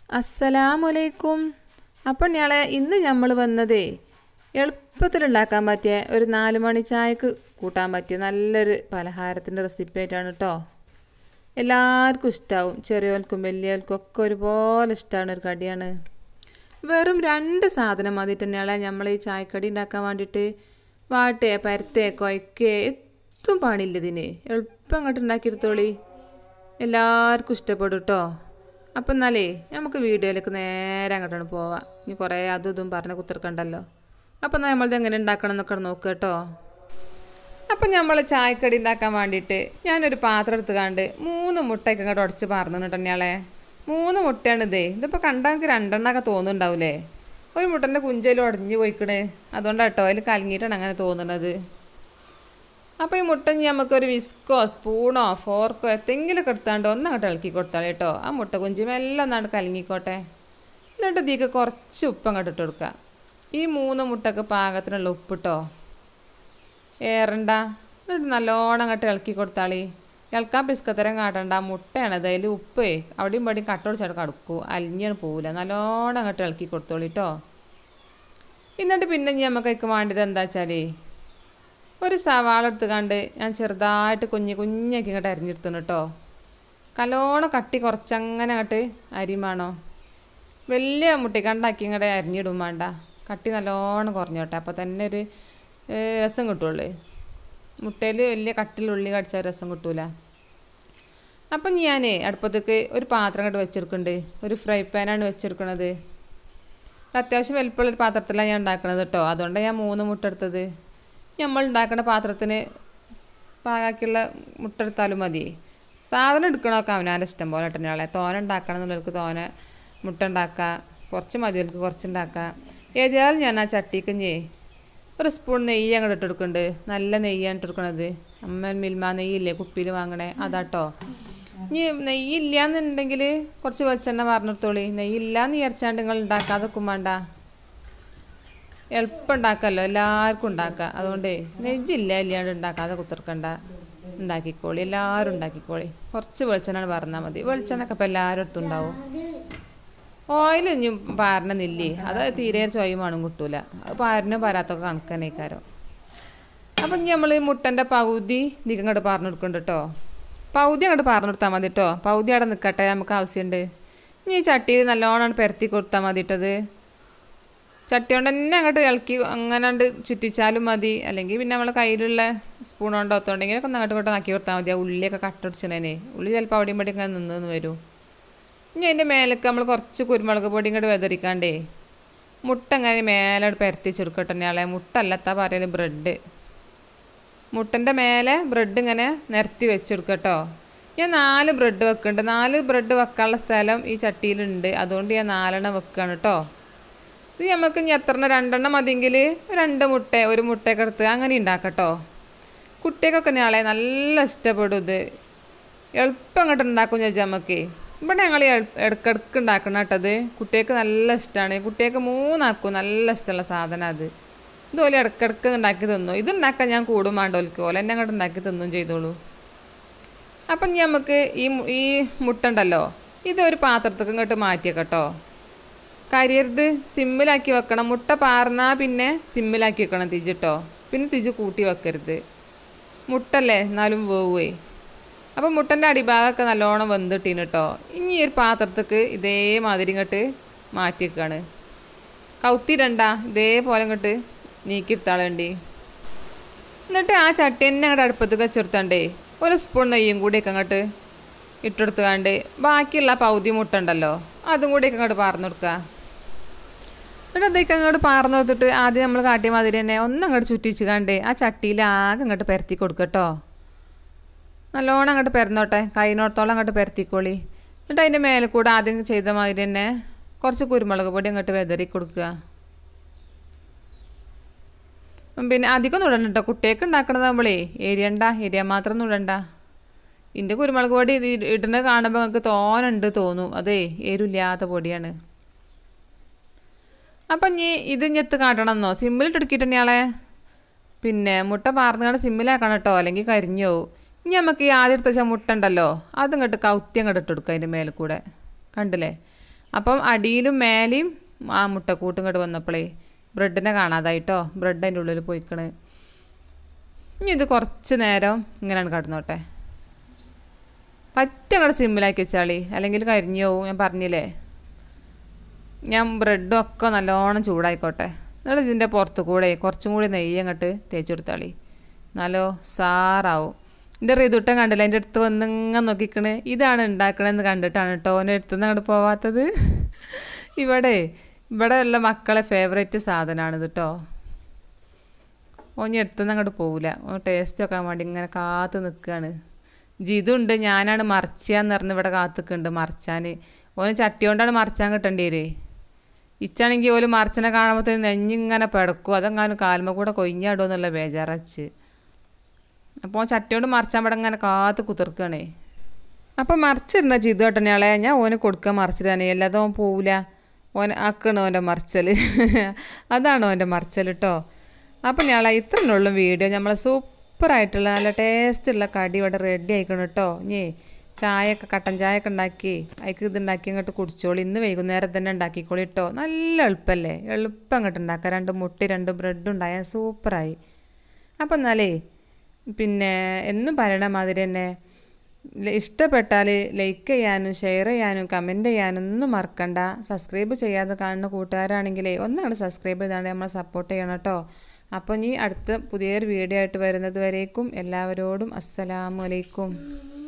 അസ്സലാമലൈക്കും അപ്പം ഞാളെ ഇന്ന് നമ്മൾ വന്നതേ എളുപ്പത്തിലുണ്ടാക്കാൻ പറ്റിയ ഒരു നാല് മണി ചായക്ക് കൂട്ടാൻ പറ്റിയ നല്ലൊരു പലഹാരത്തിൻ്റെ റെസിപ്പി ആയിട്ടാണ് കേട്ടോ എല്ലാവർക്കും ഇഷ്ടമാവും ചെറിയവർക്കും വലിയവർക്കും ഒക്കെ ഒരുപോലെ ഇഷ്ടമാണ് ഒരു കടിയാണ് വെറും രണ്ട് സാധനം മതി തന്നെയാളെ നമ്മൾ ഈ ചായക്കടി ഉണ്ടാക്കാൻ വേണ്ടിയിട്ട് വാട്ടേ പരത്തേ കൊയ്ക്കേ എത്തും പണിയില്ല ഇതിന് എളുപ്പം അങ്ങോട്ട് ഉണ്ടാക്കിയെടുത്തോളി എല്ലാവർക്കും ഇഷ്ടപ്പെടും കേട്ടോ അപ്പം എന്നാലേ നമുക്ക് വീഡിയോയിലേക്ക് നേരെ അങ്ങോട്ടാണ് പോവാം ഇനി കുറേ അതും ഇതും പറഞ്ഞ് കുത്തിർക്കണ്ടല്ലോ അപ്പം എന്നാൽ നമ്മളിത് എങ്ങനെ ഉണ്ടാക്കണം എന്നൊക്കെ നോക്കുക കേട്ടോ അപ്പം നമ്മൾ ചായക്കടി ഉണ്ടാക്കാൻ വേണ്ടിയിട്ട് ഞാനൊരു പാത്രം എടുത്ത് കണ്ട് മൂന്ന് മുട്ടയൊക്കെ ഇങ്ങോട്ട് ഉടച്ച് പറഞ്ഞു കേട്ടോ ഞാളെ മൂന്ന് മുട്ടയാണ് ഇതേ ഇതിപ്പോൾ കണ്ടാൽ എനിക്ക് രണ്ടെണ്ണമൊക്കെ തോന്നുന്നുണ്ടാവില്ലേ ഒരു മുട്ടൻ്റെ കുഞ്ചയിൽ ഉടഞ്ഞു പോയിക്കണേ അതുകൊണ്ടാണ് കേട്ടോ അതിൽ കലങ്ങിയിട്ടാണ് അങ്ങനെ തോന്നുന്നത് അപ്പോൾ ഈ മുട്ട ഇനി നമുക്കൊരു വിസ്കോ സ്പൂണോ ഫോർക്കോ എന്തെങ്കിലുമൊക്കെ എടുത്താണ്ട് ഒന്നങ്ങോട്ട് ഇളക്കി കൊടുത്താൽ കേട്ടോ ആ മുട്ട കുഞ്ചി മെല്ലെ ഒന്നാണ്ട് കലങ്ങിക്കോട്ടെ എന്നിട്ട് ഇതിക്ക് കുറച്ച് ഉപ്പ് അങ്ങോട്ട് ഇട്ട് കൊടുക്കുക ഈ മൂന്ന് മുട്ടക്ക് പാകത്തിനുള്ള ഉപ്പിട്ടോ ഏറണ്ട എന്നിട്ട് നല്ലോണം അങ്ങോട്ട് ഇളക്കി കൊടുത്താളി ഇളക്കാൻ പിസ്കത്തരം കാട്ടണ്ട മുട്ടയാണ് അതിൽ ഉപ്പേ അവിടെയും പടിയും കട്ടോടിച്ചാട് കടക്കൂ അലിഞ്ഞാണ് പോവില്ല നല്ലോണം അങ്ങോട്ട് ഇളക്കി കൊടുത്തോളി കേട്ടോ എന്നിട്ട് പിന്നെ ഇനി നമുക്ക് അതിക്ക് വേണ്ടത് എന്താ വെച്ചാൽ ഒരു സവാള എടുത്ത് കണ്ട് ഞാൻ ചെറുതായിട്ട് കുഞ്ഞ് കുഞ്ഞാക്കി ഇങ്ങോട്ട് അരിഞ്ഞെടുത്തുന്നു കേട്ടോ കലോണം കട്ടി കുറച്ചങ്ങനെ അങ്ങോട്ട് അരിമാണോ വലിയ മുട്ടിക്കണ്ടാക്കി ഇങ്ങോട്ട് അരിഞ്ഞിടും വേണ്ട കട്ടി നല്ലോണം കുറഞ്ഞോട്ടെ അപ്പോൾ തന്നെ ഒരു ഏഹ്, രസം കിട്ടുള്ളൂ മുട്ടയിൽ വലിയ കട്ടിൽ ഉള്ളി കടിച്ചാൽ രസം കിട്ടൂല അപ്പം ഞാൻ അടുപ്പത്തേക്ക് ഒരു പാത്രം അങ്ങോട്ട് വെച്ചെടുക്കുന്നുണ്ട് ഒരു ഫ്രൈ പാനാണ് വെച്ചെടുക്കണത് അത്യാവശ്യം വലിപ്പമുള്ള ഒരു പാത്രത്തിലാണ് ഞാൻ ഉണ്ടാക്കണത് കേട്ടോ അതുകൊണ്ടാണ് ഞാൻ മൂന്ന് മുട്ട എടുത്തത് നമ്മൾ ഉണ്ടാക്കുന്ന പാത്രത്തിന് പാകാക്കിയുള്ള മുട്ട എടുത്താലും മതി സാധനം എടുക്കണമൊക്കെ അവനാൻ്റെ ഇഷ്ടം പോലെ ഇട്ടനാളെ തോന ഉണ്ടാക്കണം എന്നുള്ളവർക്ക് തോന മുട്ട ഉണ്ടാക്കുക കുറച്ച് മതികൾക്ക് കുറച്ച് ഉണ്ടാക്കുക ഏതായാലും ഞാൻ ആ ചട്ടിക്ക് ഞേ ഒരു സ്പൂൺ നെയ്യ് അങ്ങോട്ട് ഇട്ട് കൊടുക്കുന്നുണ്ട് നല്ല നെയ്യാണ് ഇട്ട് കൊടുക്കണത് അമ്മ മിൽമ നെയ്യില്ലേ കുപ്പിയിൽ വാങ്ങണേ അതാട്ടോ ഇനി നെയ്യില്ല എന്നുണ്ടെങ്കിൽ കുറച്ച് വെളിച്ചെണ്ണ പറഞ്ഞെടുത്തോളി നെയ്യില്ലാന്ന് വിചാരിച്ചാണ്ട് നിങ്ങൾ ഉണ്ടാക്കാതെ വേണ്ട എളുപ്പം ഉണ്ടാക്കാമല്ലോ എല്ലാവർക്കും ഉണ്ടാക്കാം അതുകൊണ്ട് നെജ്ജില്ല ഇല്ലാണ്ട് ഉണ്ടാക്കാതെ കുത്തിർക്കണ്ട ഉണ്ടാക്കിക്കോളി എല്ലാവരും ഉണ്ടാക്കിക്കോളി കുറച്ച് വെളിച്ചെണ്ണ പറഞ്ഞാൽ മതി വെളിച്ചെണ്ണൊക്കെ ഇപ്പം എല്ലാവരും അടുത്തുണ്ടാവും ഓയിൽ ഇനി പാരണമെന്നില്ലേ അത് തീരെ ചോയ്യമാണും കിട്ടൂല അത് പാരനും പാരാത്തൊക്കെ കണക്കനേക്കാരോ അപ്പം ഇനി നമ്മൾ മുട്ടൻ്റെ പകുതി ഇതിക്ക് ഇങ്ങോട്ട് പറഞ്ഞു കൊടുക്കുന്നുണ്ട് കേട്ടോ പകുതി അങ്ങോട്ട് പറഞ്ഞു കൊടുത്താൽ മതി കേട്ടോ പകുതി അവിടെ നിൽക്കട്ടെ നമുക്ക് ആവശ്യമുണ്ട് ഇനി ഈ ചട്ടിയിൽ നല്ലോണം പെരത്തി കൊടുത്താൽ മതി ഇട്ടത് ചട്ടി കൊണ്ട് തന്നെ അങ്ങോട്ട് ഇളക്കി അങ്ങനെ അങ്ങട് ചുറ്റിച്ചാലും മതി അല്ലെങ്കിൽ പിന്നെ നമ്മളെ കയ്യിലുള്ള സ്പൂൺ കൊണ്ടോ ഒത്തോണ്ടെങ്കിലൊക്കെ ഒന്ന് അങ്ങോട്ട് ഇങ്ങോട്ട് ആക്കി കൊടുത്താൽ മതി ആ ഉള്ളിയൊക്കെ കട്ടടിച്ചതിനെ ഉള്ളി ചിലപ്പോൾ അവിടെയും പടി ഇങ്ങനെ നിന്ന് നിന്ന് വരും ഇനി അതിൻ്റെ മേലേക്ക് നമ്മൾ കുറച്ച് കുരുമുളക് പൊടി ഇങ്ങോട്ട് വെതറിക്കാണ്ടേ മുട്ട അങ്ങനെ മേലെ പരത്തി ചുരുക്കട്ടെ ഞാളെ മുട്ട അല്ലത്താ പറയല് ബ്രെഡ് മുട്ടൻ്റെ മേലെ ബ്രെഡ് ഇങ്ങനെ നിരത്തി വെച്ചെടുക്കട്ടോ ഞാൻ നാല് ബ്രെഡ് വെക്കുന്നുണ്ട് നാല് ബ്രെഡ് വെക്കാനുള്ള സ്ഥലം ഈ ചട്ടിയിലുണ്ട് അതുകൊണ്ട് ഞാൻ നാലെണ്ണം വെക്കുകയാണ് കേട്ടോ ഇത് നമുക്ക് ഇനി എത്ര രണ്ടെണ്ണം മതിയെങ്കിൽ രണ്ട് മുട്ട ഒരു മുട്ടയൊക്കെ എടുത്ത് അങ്ങനെ ഉണ്ടാക്കട്ടോ കുട്ടികൾക്കൊക്കെ നാളെ നല്ല ഇഷ്ടപ്പെടും ഇത് എളുപ്പം അങ്ങോട്ട് ഉണ്ടാക്കും ചോദിച്ചാൽ നമുക്ക് ഇവിടെ ഞങ്ങൾ ഇടക്കിടക്ക് ഉണ്ടാക്കണം കേട്ടത് കുട്ടികൾക്ക് നല്ല ഇഷ്ടമാണ് കുട്ടികൾക്ക് മൂന്നാക്കും നല്ല ഇഷ്ടമുള്ള സാധനം അത് ഇതുപോലെ ഇടക്കിടക്ക് ഉണ്ടാക്കി തിന്നു ഇത് ഉണ്ടാക്കാൻ ഞാൻ കൂടും വേണ്ടോൽക്ക് പോലെ എന്നെ അങ്ങോട്ട് ഉണ്ടാക്കി തിന്നും ചെയ്തോളൂ അപ്പം ഇനി നമുക്ക് ഈ മു- ഈ മുട്ട ഉണ്ടല്ലോ ഇത് ഒരു പാത്രത്തേക്ക് ഇങ്ങോട്ട് മാറ്റിയേക്കട്ടോ കരിയരുത് സിമ്മിലാക്കി വെക്കണം മുട്ട പാർന്നാ പിന്നെ സിമ്മിലാക്കി വെക്കണം തിജിട്ടോ പിന്നെ തിജ് കൂട്ടി വെക്കരുത് മുട്ടല്ലേ എന്നാലും വേവേ അപ്പം മുട്ടൻ്റെ അടിഭാഗമൊക്കെ നല്ലോണം വെന്തിട്ടീന് കേട്ടോ ഇനി ഈ ഒരു പാത്രത്തേക്ക് ഇതേമാതിരി ഇങ്ങോട്ട് മാറ്റി വെക്കാണ് കൗത്തിരണ്ട ഇതേപോലെ ഇങ്ങോട്ട് നീക്കിയിരുത്താളേണ്ടി എന്നിട്ട് ആ ചട്ടി തന്നെ അങ്ങോട്ട് അടുപ്പത്തേക്ക് വെച്ചെടുത്തണ്ടേ ഒരു സ്പൂൺ നെയ്യും കൂടിയൊക്കെ അങ്ങോട്ട് ഇട്ടെടുത്തുകാണ്ട് ബാക്കിയുള്ള പൗതി മുട്ട ഉണ്ടല്ലോ അതും കൂടിയൊക്കെ അങ്ങോട്ട് പാർന്നു കൊടുക്കുക എന്നിട്ട് അതൊക്കെ അങ്ങോട്ട് പാർന്നു കൊടുത്തിട്ട് ആദ്യം നമ്മൾ കാട്ടിയ മാതിരി തന്നെ ഒന്ന് അങ്ങോട്ട് ചുറ്റിച്ച് കണ്ടേ ആ ചട്ടിയിൽ ആകെ അങ്ങോട്ട് പരത്തി കൊടുക്കട്ടോ നല്ലോണം അങ്ങോട്ട് പരന്നോട്ടെ കൈനോടത്തോളം അങ്ങോട്ട് പരത്തിക്കോളി എന്നിട്ട് അതിൻ്റെ മേലെ കൂടെ ആദ്യം ചെയ്ത മാതിരി തന്നെ കുറച്ച് കുരുമുളക് പൊടി അങ്ങോട്ട് വെതറി കൊടുക്കുക പിന്നെ അധികം നുടണ്ട കേട്ടോ കുട്ടിയൊക്കെ ഉണ്ടാക്കണത് നമ്മളേ എരിയണ്ട എരിയ മാത്രം നുടണ്ട ഇതിൻ്റെ കുരുമുളക് പൊടി ഇത് ഇടുന്നത് കാണുമ്പോൾ നിങ്ങൾക്ക് തോനുണ്ട് തോന്നും അതേ എരില്ലാത്ത പൊടിയാണ് അപ്പം ഇനി ഇത് ഞെത്ത് കാട്ടണമെന്നോ സിമ്മിലിട്ട് എടുക്കിയിട്ട് തന്നെയാളെ പിന്നെ മുട്ട പാർന്നുകൊണ്ട് സിമ്മിലാക്കണം കേട്ടോ അല്ലെങ്കിൽ കരിഞ്ഞു പോവും ഇനി നമുക്ക് ഈ ആദ്യം എടുത്ത വെച്ചാൽ മുട്ട ഉണ്ടല്ലോ അതും ഇങ്ങോട്ട് കൗത്തി അങ്ങോട്ട് ഇട്ട് കൊടുക്കുക അതിൻ്റെ മേലെ കൂടെ കണ്ടില്ലേ അപ്പം അടിയിലും മേലെയും ആ മുട്ടക്കൂട്ടും ഇങ്ങോട്ട് വന്നപ്പോഴേ ബ്രെഡിനെ കാണാതായിട്ടോ ബ്രെഡ് അതിൻ്റെ ഉള്ളിൽ പോയിക്കണ് ഇനി ഇത് കുറച്ച് നേരം ഇങ്ങനെയാണ് കിടന്നോട്ടെ പറ്റ അങ്ങോട്ട് സിമ്മിലാക്കി വെച്ചാളി അല്ലെങ്കിൽ കരിഞ്ഞു പോവും ഞാൻ പറഞ്ഞില്ലേ ഞാൻ ബ്രെഡും ഒക്കെ നല്ലോണം ചൂടായിക്കോട്ടെ എന്നിട്ട് ഇതിൻ്റെ പുറത്ത് കൂടെ കുറച്ചും കൂടി നെയ്യ് അങ്ങോട്ട് തേച്ച് കൊടുത്താളി നല്ലോ സാറാവും എൻ്റെ റിതുട്ടൻ കണ്ടില്ല എൻ്റെ അടുത്ത് വന്ന് ഇങ്ങനെ നോക്കിക്കണ് ഇതാണ് ഉണ്ടാക്കണമെന്ന് കണ്ടിട്ടാണ് കേട്ടോ ഓൻ്റെ അടുത്ത് നിന്ന് അങ്ങോട്ട് പോവാത്തത് ഇവിടെ ഇവിടെ ഉള്ള മക്കളെ ഫേവറേറ്റ് സാധനമാണിത് കേട്ടോ ഓൻ എടുത്തുനിന്ന് അങ്ങോട്ട് പോവില്ല ഓൻ ടേസ്റ്റ് വെക്കാൻ വേണ്ടി ഇങ്ങനെ കാത്ത് നിൽക്കുകയാണ് ജിതുണ്ട് ഞാനാണ് മറിച്ചാന്ന് പറഞ്ഞ് ഇവിടെ കാത്ത് നിൽക്കുന്നുണ്ട് മറിച്ചാൻ ഓന് ചട്ടി കൊണ്ടാണ് മറിച്ചാൻ കിട്ടേണ്ടി വരേ ഇച്ചാണെങ്കിൽ ഓല് മറിച്ചനെ കാണുമ്പോഴത്തേന് നെഞ്ഞിങ്ങനെ പിടക്കും അതെങ്ങാനും കാൽമ കൂടെ കൊയ്ഞ്ഞാടുമോ എന്നുള്ള ബേജാറച്ച് അപ്പോൾ ചട്ടി കൊണ്ട് മറിച്ചാൻ ഇവിടെ ഇങ്ങനെ കാത്ത് കുതിർക്കണേ അപ്പം മറിച്ചിടണ ജിതു കേട്ടനെയാളെ ഞാൻ ഓന് കൊടുക്കാൻ മറിച്ചിടാനേ അല്ലാതെ ഓൻ പോവില്ല ഓൻ ആക്കണ ഓൻ്റെ മറിച്ചൽ അതാണ് ഓൻ്റെ മറിച്ചൽ കേട്ടോ അപ്പം ഞാളെ ഇത്രയുള്ള വീഡിയോ നമ്മളെ സൂപ്പറായിട്ടുള്ള നല്ല ടേസ്റ്റുള്ള കടി ഇവിടെ റെഡി ആയിക്കണം കേട്ടോ ഇനി ചായയൊക്കെ കട്ടൻ ചായയൊക്കെ ഉണ്ടാക്കി അതിക്ക് ഇത് ഉണ്ടാക്കി അങ്ങോട്ട് കുടിച്ചോളി ഇന്ന് വൈകുന്നേരം തന്നെ ഉണ്ടാക്കിക്കോളി കേട്ടോ നല്ല എളുപ്പമല്ലേ എളുപ്പം അങ്ങോട്ട് ഉണ്ടാക്കാം രണ്ട് മുട്ടി രണ്ട് ബ്രെഡ് ഉണ്ടായാൽ സൂപ്പറായി അപ്പം എന്നാലേ പിന്നെ എന്നും പറയണ മാതിരി തന്നെ ല- ഇഷ്ടപ്പെട്ടാൽ ലൈക്ക് ചെയ്യാനും ഷെയർ ചെയ്യാനും കമൻറ്റ് ചെയ്യാനും ഒന്നും മറക്കണ്ട സബ്സ്ക്രൈബ് ചെയ്യാതെ കാണുന്ന കൂട്ടുകാരാണെങ്കിലേ ഒന്നാണ് സബ്സ്ക്രൈബ് ചെയ്താണ്ട് നമ്മളെ സപ്പോർട്ട് ചെയ്യണം കേട്ടോ അപ്പോൾ ഇനി അടുത്ത പുതിയൊരു വീഡിയോ ആയിട്ട് വരുന്നത് വരേക്കും എല്ലാവരോടും അസ്സലാമു അലൈക്കും